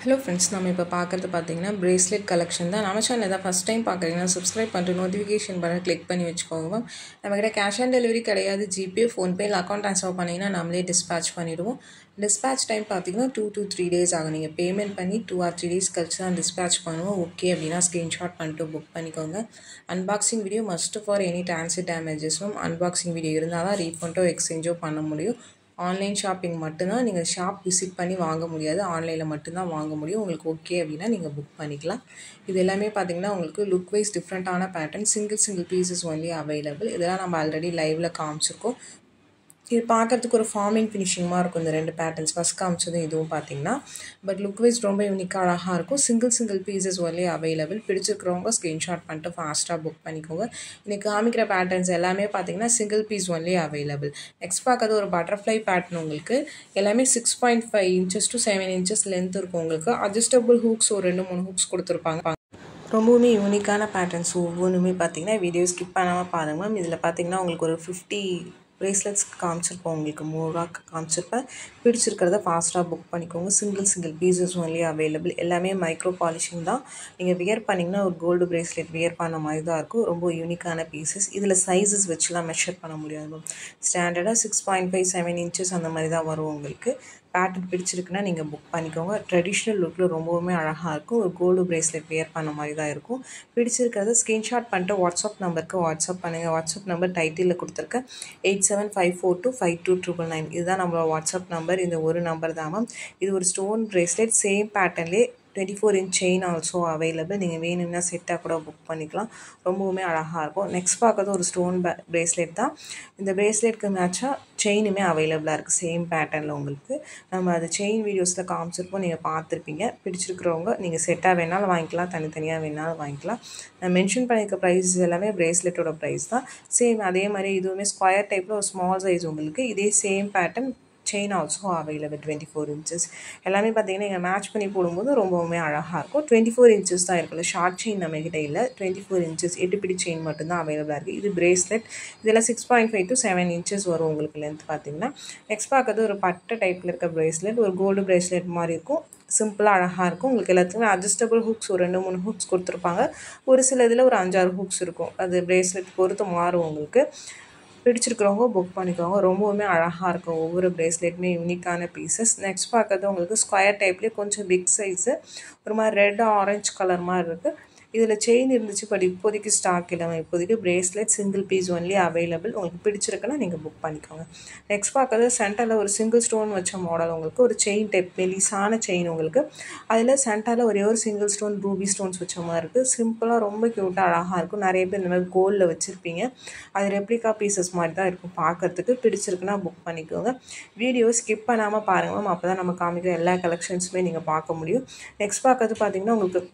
hello friends நம்ம இப்போ பார்க்குறது பார்த்தீங்கன்னா பிரேஸ்லெட் கலெக்ஷன் தான் நம்ம சேனல் தான் ஃபஸ்ட் டைம் பார்க்குறீங்கன்னா சப்ஸ்கிரைப் பண்ணிட்டு நோட்டிஃபிகேஷன் பண்ண கிளிக் பண்ணி வச்சுக்கோங்க நம்மக்கிட்ட கேஷ் ஆன் டெலிவரி கிடையாது ஜிபே ஃபோன்பே இல்லை அக்கௌண்ட் ட்ரான்ஸ்ஃபர் பண்ணிங்கன்னா நம்மளே டிஸ்பேச் பண்ணிவிடுவோம் டிஸ்பேச் டைம் பார்த்தீங்கன்னா டூ to த்ரீ டேஸ் ஆகும் நீங்கள் பேமெண்ட் பண்ணி டூ ஆர் த்ரீ டேஸ் கழிச்சு தான் டிஸ்பேச் பண்ணுவோம் ஓகே அப்படின்னா ஸ்க்ரீன்ஷாட் பண்ணிட்டு புக் பண்ணிக்கோங்க unboxing video must for any transit டேமேஜஸும் அன்பாக்சிங் வீடியோ இருந்தால் தான் ரீஃபண்டோ எக்ஸ்சேஞ்சோ பண்ண முடியும் ஆன்லைன் ஷாப்பிங் மட்டும்தான் நீங்கள் ஷாப் விசிட் பண்ணி வாங்க முடியாது ஆன்லைனில் மட்டும்தான் வாங்க முடியும் உங்களுக்கு ஓகே அப்படின்னா நீங்கள் புக் பண்ணிக்கலாம் இது எல்லாமே பார்த்தீங்கன்னா உங்களுக்கு லுக் வைஸ் டிஃப்ரெண்ட்டான pattern single single pieces only available இதெல்லாம் நம்ம ஆல்ரெடி லைவில் காமிச்சிருக்கோம் இது பார்க்குறதுக்கு ஒரு ஃபார்மிங் ஃபினிஷிங்மாக இருக்கும் இந்த ரெண்டு பேட்டர்ன்ஸ் ஃபஸ்ட் காமிச்சதும் இதுவும் பார்த்தீங்கன்னா பட் லுக் வைஸ் ரொம்ப யூனிக்காக அழகாக இருக்கும் single single pieces only available பிடிச்சிருக்கிறவங்க ஸ்க்ரீன்ஷாட் பண்ணிட்டு ஃபாஸ்ட்டாக புக் பண்ணிக்கோங்க இன்னைக்கு காமிக்கிற பேட்டர்ன்ஸ் எல்லாமே பார்த்தீங்கன்னா single piece only available next பார்க்கறது ஒரு பட்டர்ஃப்ளை பேட்டர்ன் உங்களுக்கு எல்லாமே six point five inches to seven inches length இருக்கும் உங்களுக்கு அட்ஜஸ்டபிள் ஹூக்ஸ் ஒரு ரெண்டு மூணு ஹூக்ஸ் கொடுத்துருப்பாங்க ரொம்பவுமே யூனிக்கான பேட்டர்ன்ஸ் ஒவ்வொன்றுமே பார்த்தீங்கன்னா வீடியோ ஸ்கிப் பண்ணாமல் பாருங்க மேம் இதில் பார்த்தீங்கன்னா உங்களுக்கு ஒரு ஃபிஃப்டி ப்ரேஸ்லெட்ஸ் காமிச்சிருப்போம் உங்களுக்கு மூவாக காமிச்சிருப்பேன் பிடிச்சிருக்கிறத ஃபாஸ்ட்டாக புக் பண்ணிக்கோங்க single single pieces only available எல்லாமே மைக்ரோ பாலிஷிங் தான் நீங்கள் வியர் பண்ணிங்கன்னா ஒரு கோல்டு ப்ரேஸ்லெட் வியர் பண்ண மாதிரி தான் இருக்கும் ரொம்ப யூனிக்கான பீசஸ் இதில் சைஸஸ் வச்சுலாம் மெஷர் பண்ண முடியாது ஸ்டாண்டர்டாக six point five seven inches அந்த மாதிரி தான் வரும் உங்களுக்கு பேட்டர்ன் பிடிச்சிருக்குன்னா நீங்கள் புக் பண்ணிக்கோங்க ட்ரெடிஷ்னல் லுக்கில் ரொம்பவுமே அழகாக இருக்கும் ஒரு கோல்டு ப்ரேஸ்லெட் வியர் பண்ண மாதிரி தான் இருக்கும் பிடிச்சிருக்கிறத ஸ்க்ரீன்ஷாட் பண்ணிட்டு வாட்ஸ்அப் நம்பருக்கு வாட்ஸ்அப் பண்ணுங்கள் வாட்ஸ்அப் நம்பர் டைட்டிலில் கொடுத்துருக்கேன் eight seven five four two five two triple nine இதுதான் நம்மளோட வாட்ஸ்அப் நம்பர் இந்த ஒரு நம்பர் தான் மேம் இது ஒரு ஸ்டோன் ப்ரேஸ்லெட் சேம் பேட்டர்ன்லேயே twenty four inch chain also available நீங்கள் வேணும்னா செட்டாக கூட புக் பண்ணிக்கலாம் ரொம்பவுமே அழகாக இருக்கும் நெக்ஸ்ட் பார்க்கறது ஒரு ஸ்டோன் பே ப்ரேஸ்லெட் தான் இந்த ப்ரேஸ்லெட்க்கு மேட்சாக செயினுமே அவைலபிளாக இருக்குது சேம் பேட்டர்னில் உங்களுக்கு நம்ம அது செயின் வீடியோஸில் காமிச்சிருப்போம் நீங்கள் பார்த்துருப்பீங்க பிடிச்சிருக்கிறவங்க நீங்கள் செட்டாக வேணாலும் வாங்கிக்கலாம் தனித்தனியாக வேணாலும் வாங்கிக்கலாம் நான் மென்ஷன் பண்ணியிருக்க ப்ரைஸ் எல்லாமே ப்ரேஸ்லெட்டோட ப்ரைஸ் தான் சேம் அதே மாதிரி இதுவுமே ஸ்கொயர் டைப்பில் ஒரு ஸ்மால் சைஸ் உங்களுக்கு இதே same pattern chain also available twenty four inches எல்லாமே பார்த்தீங்கன்னா இங்கே மேட்ச் பண்ணி போடும்போது ரொம்பவுமே அழகாக இருக்கும் டுவெண்ட்டி ஃபோர் இன்ச்சஸ் தான் இருக்குல்ல ஷார்ட் செயின் நம்ம கிட்ட இல்லை டுவெண்ட்டி ஃபோர் இன்ச்சஸ் எட்டு பிடி செயின் மட்டும்தான் அவைலபிளாக இருக்குது இது பிரேஸ்லெட் இதெல்லாம் six point five to seven inches வரும் உங்களுக்கு லென்த் பார்த்தீங்கன்னா நெக்ஸ்ட் பார்க்கறது ஒரு பட்டை டைப்பில் இருக்க பிரேஸ்லெட் ஒரு கோல்டு பிரேஸ்லெட் மாதிரி இருக்கும் சிம்பிளாக அழகாக இருக்கும் உங்களுக்கு எல்லாத்துக்குமே அட்ஜஸ்டபிள் ஹூக்ஸ் ஒரு ரெண்டு மூணு ஹூக்ஸ் கொடுத்துருப்பாங்க ஒரு சில இதில் ஒரு அஞ்சாறு ஹூக்ஸ் இருக்கும் அது பிரேஸ்லெட் பொறுத்து மாறும் உங்களுக்கு பிடிச்சிருக்கிறவங்க புக் பண்ணிக்கோங்க ரொம்பவுமே அழகாக இருக்கும் ஒவ்வொரு ப்ரேஸ்லெட்டுமே யூனிக்கான பீசஸ் நெக்ஸ்ட் பார்க்கறது உங்களுக்கு ஸ்கொயர் டைப்லேயே கொஞ்சம் பிக் சைஸு ஒரு மாதிரி ரெட் ஆரஞ்சு கலர் மாதிரி இருக்குது இதில் செயின் இருந்துச்சு பட் இப்போதைக்கு ஸ்டாக் இல்லாமல் இப்போதைக்கு bracelet single piece only available உங்களுக்கு பிடிச்சிருக்குன்னா நீங்கள் புக் பண்ணிக்கோங்க நெக்ஸ்ட் பார்க்கறது சென்டரில் ஒரு சிங்கிள் ஸ்டோன் வச்ச மாடல் உங்களுக்கு ஒரு செயின் டைப் மெலிசான செயின் உங்களுக்கு அதில் சென்டரில் ஒரே ஒரு சிங்கிள் ஸ்டோன் ரூபி ஸ்டோன்ஸ் வச்ச மாதிரி இருக்குது சிம்பிளாக ரொம்ப க்யூட்டாக அழகாக இருக்கும் நிறைய பேர் இந்த மாதிரி கோல்டில் வச்சுருப்பீங்க அது ரெப்ளிகா பீசஸ் மாதிரி தான் இருக்கும் பார்க்குறதுக்கு பிடிச்சிருக்குன்னா புக் பண்ணிக்கோங்க வீடியோ ஸ்கிப் பண்ணாமல் பாருங்கள் மேம் அப்போ தான் நம்ம காமிக்கிற எல்லா கலெக்ஷன்ஸுமே நீங்கள் பார்க்க முடியும் நெக்ஸ்ட் பார்க்கறது பார்த்தீங்கன்னா உங்களுக்கு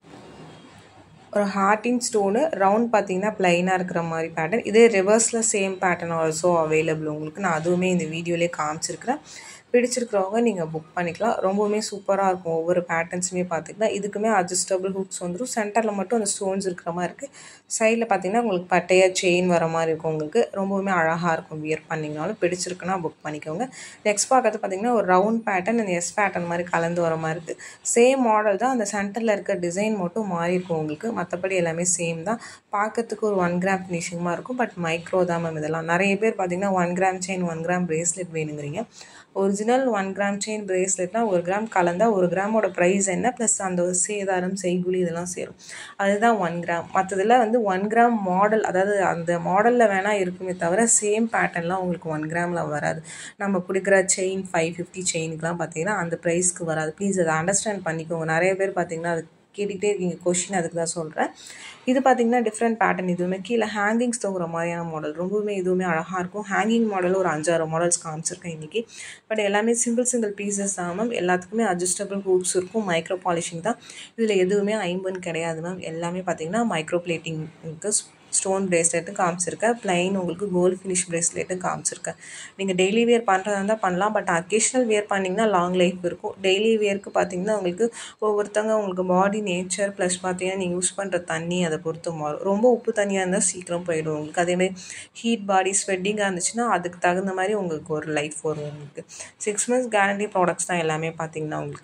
ஒரு ஹார்டின் ஸ்டோனு ரவுண்ட் பார்த்தீங்கன்னா ப்ளைனாக இருக்கிற மாதிரி பேட்டர்ன் இதே ரிவர்ஸில் சேம் பேட்டர்ன் ஆல்சோ அவைலபிள் உங்களுக்கு நான் அதுவுமே இந்த வீடியோலேயே காமிச்சிருக்கிறேன் பிடிச்சிருக்கிறவங்க நீங்கள் புக் பண்ணிக்கலாம் ரொம்பவுமே சூப்பராக இருக்கும் ஒவ்வொரு பேட்டர்ன்ஸுமே பார்த்திங்கன்னா இதுக்குமே அட்ஜஸ்டபிள் ஹூக்ஸ் வந்துடும் சென்டரில் மட்டும் அந்த ஸ்டோன்ஸ் இருக்கிற மாதிரி இருக்குது சைடில் பார்த்தீங்கன்னா உங்களுக்கு பட்டையாக செயின் வர மாதிரி இருக்கும் உங்களுக்கு ரொம்பவுமே அழகாக இருக்கும் வியர் பண்ணிங்கனாலும் பிடிச்சிருக்குன்னா புக் பண்ணிக்கோங்க நெக்ஸ்ட் பார்க்கறது பார்த்தீங்கன்னா ஒரு ரவுண்ட் பேட்டர்ன் அந்த எஸ் பேட்டர்ன் மாதிரி கலந்து வர மாதிரி இருக்குது சேம் மாடல் தான் அந்த சென்டரில் இருக்க டிசைன் மட்டும் மாறி இருக்கும் உங்களுக்கு மற்றபடி எல்லாமே சேம் தான் பார்க்கறதுக்கு ஒரு ஒன் கிராம் ஃபினிஷிங்மாக இருக்கும் பட் மைக்ரோ தான் மேம் இதெல்லாம் நிறைய பேர் பார்த்தீங்கன்னா one gram chain one gram bracelet வேணுங்கிறீங்க ஒரிஜினல் ஒன் கிராம் செயின் பிரேஸ்லெட்னால் ஒரு கிராம் கலந்தால் ஒரு கிராமோட ப்ரைஸ் என்ன ப்ளஸ் அந்த சேதாரம் செய்குலி இதெல்லாம் சேரும் அதுதான் ஒன் கிராம் மற்றதில் வந்து ஒன் கிராம் மாடல் அதாவது அந்த மாடலில் வேணால் இருக்குமே தவிர சேம் பேட்டர்ன்லாம் உங்களுக்கு ஒன் கிராமில் வராது நம்ம கொடுக்குற செயின் ஃபைவ் ஃபிஃப்டி செயினுக்குலாம் பார்த்தீங்கன்னா அந்த ப்ரைஸ்க்கு வராது ப்ளீஸ் அதை அண்டர்ஸ்டாண்ட் பண்ணிக்கோங்க நிறைய பேர் பார்த்தீங்கன்னா அது கேட்டுக்கிட்டே இருக்கீங்க கொஷின் அதுக்கு தான் சொல்கிறேன் இது பார்த்திங்கன்னா டிஃப்ரெண்ட் பேட்டர்ன் இதுவுமே கீழே ஹேங்கிங்ஸ் தொகுற மாதிரியான மாடல் ரொம்பவுமே இதுவுமே அழகாக இருக்கும் ஹேங்கிங் மாடல் ஒரு அஞ்சாறு மாடல்ஸ் காமிச்சிருக்கேன் இன்றைக்கி பட் எல்லாமே சிங்கிள் சிங்கிள் பீசஸ் தான் மேம் எல்லாத்துக்குமே அட்ஜஸ்டபிள் ஹூக்ஸ் இருக்கும் மைக்ரோ பாலிஷிங் தான் இதில் எதுவுமே ஐம்பன் கிடையாது மேம் எல்லாமே பார்த்திங்கன்னா மைக்ரோ பிளேட்டிங் இருக்குது ஸ்டோன் ப்ரேஸ்லெட்டும் காமிச்சிருக்கேன் ப்ளைன் உங்களுக்கு கோல்டு ஃபினிஷ் ப்ரேஸ்லெட்டும் காமிச்சிருக்கேன் நீங்கள் டெய்லி வியர் பண்ணுறதா இருந்தால் பண்ணலாம் பட் அக்கேஷ்னல் வியர் பண்ணிங்கன்னா லாங் லைஃப் இருக்கும் டெய்லி வியருக்கு பார்த்தீங்கன்னா உங்களுக்கு ஒவ்வொருத்தவங்க உங்களுக்கு பாடி நேச்சர் ப்ளஸ் பார்த்தீங்கன்னா நீங்கள் யூஸ் பண்ணுற தண்ணி அதை பொறுத்து மாறும் ரொம்ப உப்பு தண்ணியாக இருந்தால் சீக்கிரம் போயிடும் உங்களுக்கு அதேமாதிரி ஹீட் பாடி ஸ்வெட்டிங்காக இருந்துச்சுன்னா அதுக்கு தகுந்த மாதிரி உங்களுக்கு ஒரு லைஃப் வரும் உங்களுக்கு சிக்ஸ் மந்த்ஸ் கேரண்டி ப்ராடக்ட்ஸ் தான் எல்லாமே பார்த்தீங்கன்னா உங்களுக்கு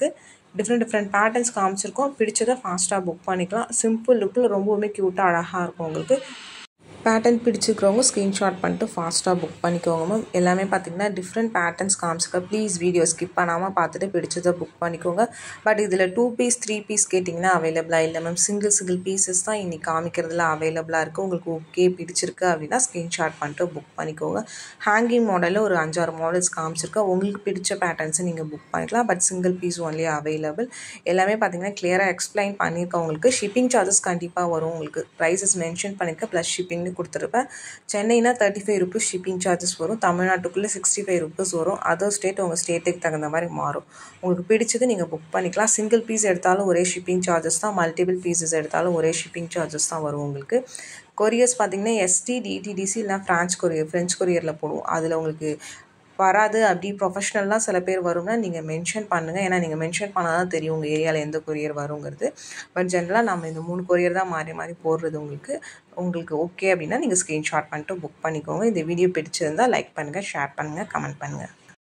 டிஃப்ரெண்ட் டிஃப்ரெண்ட் பேட்டர்ன்ஸ் காமிச்சிருக்கோம் பிடிச்சதை ஃபாஸ்ட்டாக புக் பண்ணிக்கலாம் சிம்பிள் லுக்கில் ரொம்பவுமே க்யூட்டாக அழகாக இருக்கும் உங்களுக்கு பேட்டர்ன் பிடிச்சிருக்கிறவங்க ஸ்க்ரீன்ஷாட் பண்ணிட்டு ஃபாஸ்ட்டாக புக் பண்ணிக்கோங்க மேம் எல்லாமே பார்த்தீங்கன்னா டிஃப்ரெண்ட் பேட்டர்ன்ஸ் காமிச்சிருக்க ப்ளீஸ் வீடியோ ஸ்கிப் பண்ணாமல் பார்த்துட்டு பிடிச்சதை புக் பண்ணிக்கோங்க பட் இதில் டூ பீஸ் த்ரீ பீஸ் கேட்டிங்கன்னா அவைலபிளாக இல்லை மேம் சிங்கிள் சிங்கிள் பீசஸ் தான் இன்றைக்கி காமிக்கிறதுல அவைலபிளாக இருக்குது உங்களுக்கு ஓகே பிடிச்சிருக்கு அப்படின்னா ஸ்க்ரீன்ஷாட் பண்ணிட்டு புக் பண்ணிக்கோங்க ஹேங்கிங் மாடலில் ஒரு அஞ்சாறு மாடல்ஸ் காமிச்சிருக்கேன் உங்களுக்கு பிடிச்ச பேட்டர்ன்ஸை நீங்கள் புக் பண்ணிக்கலாம் but single piece only available எல்லாமே பார்த்தீங்கன்னா கிளியராக எக்ஸ்பிளைன் பண்ணியிருக்கேன் உங்களுக்கு ஷிப்பிங் சார்ஜஸ் கண்டிப்பாக வரும் உங்களுக்கு ப்ரைஸஸ் மென்ஷன் பண்ணியிருக்கேன் ப்ளஸ் ஷிப்பிங் பண்ணி கொடுத்துருப்பேன் சென்னைனா thirty five rupees shipping charges வரும் தமிழ்நாட்டுக்குள்ளே சிக்ஸ்டி ஃபைவ் ருபீஸ் வரும் அதர் ஸ்டேட் உங்கள் ஸ்டேட்டுக்கு தகுந்த மாதிரி மாறும் உங்களுக்கு பிடிச்சது நீங்கள் புக் பண்ணிக்கலாம் சிங்கிள் பீஸ் எடுத்தாலும் ஒரே ஷிப்பிங் சார்ஜஸ் தான் மல்டிபிள் பீசஸ் எடுத்தாலும் ஒரே ஷிப்பிங் சார்ஜஸ் தான் வரும் உங்களுக்கு கொரியர்ஸ் பார்த்தீங்கன்னா எஸ்டி டிடிடிசி இல்லை ஃப்ரான்ச் கொரியர் ஃப்ரெஞ்ச் கொரியரில் போடுவோம் அதில் உங்களுக்கு வராது அப்படி ப்ரொஃபஷ்னல்லாம் சில பேர் வரும்னா நீங்கள் மென்ஷன் பண்ணுங்கள் ஏன்னா நீங்கள் மென்ஷன் பண்ணால் தான் தெரியும் உங்கள் ஏரியாவில் எந்த கொரியர் வருங்கிறது பட் ஜென்ரலாக நம்ம இந்த மூணு கொரியர் தான் மாறி மாறி போடுறது உங்களுக்கு உங்களுக்கு ஓகே அப்படின்னா நீங்கள் ஸ்க்ரீன்ஷாட் பண்ணிட்டு புக் பண்ணிக்கோங்க இந்த வீடியோ பிடிச்சிருந்தால் லைக் பண்ணுங்கள் ஷேர் பண்ணுங்கள் கமெண்ட் பண்ணுங்கள்